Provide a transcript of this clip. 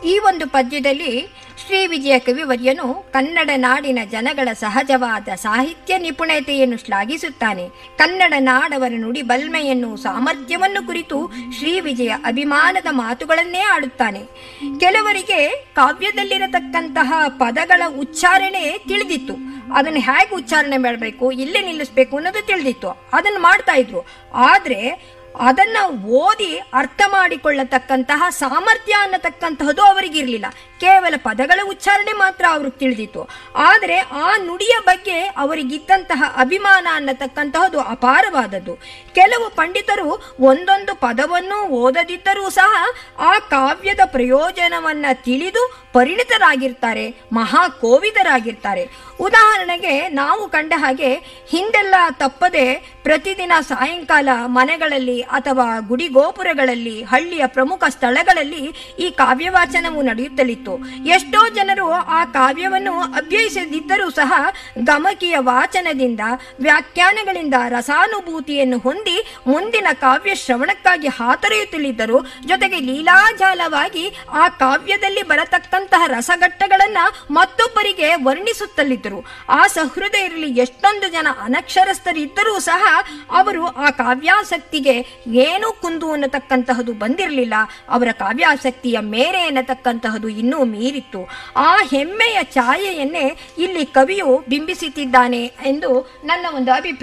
ಈ ಒಂದು ಪದ್ಯದಲ್ಲಿ ಶ್ರೀ ವಿಜಯ ಕವಿವರ್ಯನು ಕನ್ನಡ ನಾಡಿನ ಜನಗಳ ಸಹಜವಾದ ಸಾಹಿತ್ಯ ನಿಪುಣತೆಯನ್ನು ಶ್ಲಾಘಿಸುತ್ತಾನೆ ಕನ್ನಡ ನಾಡವರ ನುಡಿ ಬಲ್ಮೆಯನ್ನು ಸಾಮರ್ಥ್ಯವನ್ನು ಕುರಿತು ಶ್ರೀ ವಿಜಯ ಅಭಿಮಾನದ ಮಾತುಗಳನ್ನೇ ಆಡುತ್ತಾನೆ ಕೆಲವರಿಗೆ ಕಾವ್ಯದಲ್ಲಿರತಕ್ಕಂತಹ ಪದಗಳ ಉಚ್ಚಾರಣೆ ತಿಳಿದಿತ್ತು ಅದನ್ನು ಹೇಗೆ ಉಚ್ಚಾರಣೆ ಮಾಡಬೇಕು ಎಲ್ಲಿ ನಿಲ್ಲಿಸಬೇಕು ಅನ್ನೋದು ತಿಳಿದಿತ್ತು ಅದನ್ನು ಮಾಡ್ತಾ ಇದ್ರು ಆದ್ರೆ ಅದನ್ನ ಓದಿ ಅರ್ಥ ಮಾಡಿಕೊಳ್ಳತಕ್ಕಂತಹ ಸಾಮರ್ಥ್ಯ ಅನ್ನತಕ್ಕಂತಹದ್ದು ಅವರಿಗಿರಲಿಲ್ಲ ಕೇವಲ ಪದಗಳ ಉಚ್ಚಾರಣೆ ಮಾತ್ರ ಅವ್ರಿಗೆ ತಿಳಿದಿತ್ತು ಆದರೆ ಆ ನುಡಿಯ ಬಗ್ಗೆ ಅವರಿಗಿದ್ದಂತಹ ಅಭಿಮಾನ ಅನ್ನತಕ್ಕಂತಹದ್ದು ಅಪಾರವಾದದ್ದು ಕೆಲವು ಪಂಡಿತರು ಒಂದೊಂದು ಪದವನ್ನು ಓದದಿದ್ದರೂ ಸಹ ಆ ಕಾವ್ಯದ ಪ್ರಯೋಜನವನ್ನ ತಿಳಿದು ಪರಿಣಿತರಾಗಿರ್ತಾರೆ ಮಹಾ ಕೋವಿದರಾಗಿರ್ತಾರೆ ಉದಾಹರಣೆಗೆ ನಾವು ಕಂಡ ಹಾಗೆ ಹಿಂದೆಲ್ಲ ತಪ್ಪದೆ ಪ್ರತಿದಿನ ಸಾಯಂಕಾಲ ಮನೆಗಳಲ್ಲಿ ಅಥವಾ ಗುಡಿ ಗೋಪುರಗಳಲ್ಲಿ ಹಳ್ಳಿಯ ಪ್ರಮುಖ ಸ್ಥಳಗಳಲ್ಲಿ ಈ ಕಾವ್ಯವಾಚನವು ನಡೆಯುತ್ತಲಿತ್ತು ಎಷ್ಟೋ ಜನರು ಆ ಕಾವ್ಯವನ್ನು ಅಭ್ಯಯಿಸದಿದ್ದರೂ ಸಹ ಗಮಕಿಯ ವಾಚನದಿಂದ ವ್ಯಾಖ್ಯಾನಗಳಿಂದ ರಸಾನುಭೂತಿಯನ್ನು ಹೊಂದಿ ಮುಂದಿನ ಕಾವ್ಯ ಶ್ರವಣಕ್ಕಾಗಿ ಹಾತೊರೆಯುತ್ತಲಿದ್ದರು ಜೊತೆಗೆ ಲೀಲಾಜಾಲವಾಗಿ ಆ ಕಾವ್ಯದಲ್ಲಿ ಬರತಕ್ಕಂತಹ ರಸಘಟ್ಟಗಳನ್ನ ಮತ್ತೊಬ್ಬರಿಗೆ ವರ್ಣಿಸುತ್ತಲಿದ್ದರು ಆ ಸಹೃದಯರಲ್ಲಿ ಎಷ್ಟೊಂದು ಜನ ಅನಕ್ಷರಸ್ಥರಿದ್ದರೂ ಸಹ ಅವರು ಆ ಕಾವ್ಯಾಸಕ್ತಿಗೆ ಏನೂ ಕುಂದು ಅನ್ನತಕ್ಕಂತಹದ್ದು ಬಂದಿರಲಿಲ್ಲ ಅವರ ಕಾವ್ಯಾಸಕ್ತಿಯ ಮೇರೆ ಎನ್ನತಕ್ಕಂತಹದ್ದು ಇನ್ನೂ ಮೀರಿತ್ತು ಆ ಹೆಮ್ಮೆಯ ಛಾಯೆಯನ್ನೇ ಇಲ್ಲಿ ಕವಿಯು ಬಿಂಬಿಸುತ್ತಿದ್ದಾನೆ ಎಂದು ನನ್ನ ಒಂದು ಅಭಿಪ್ರಾಯ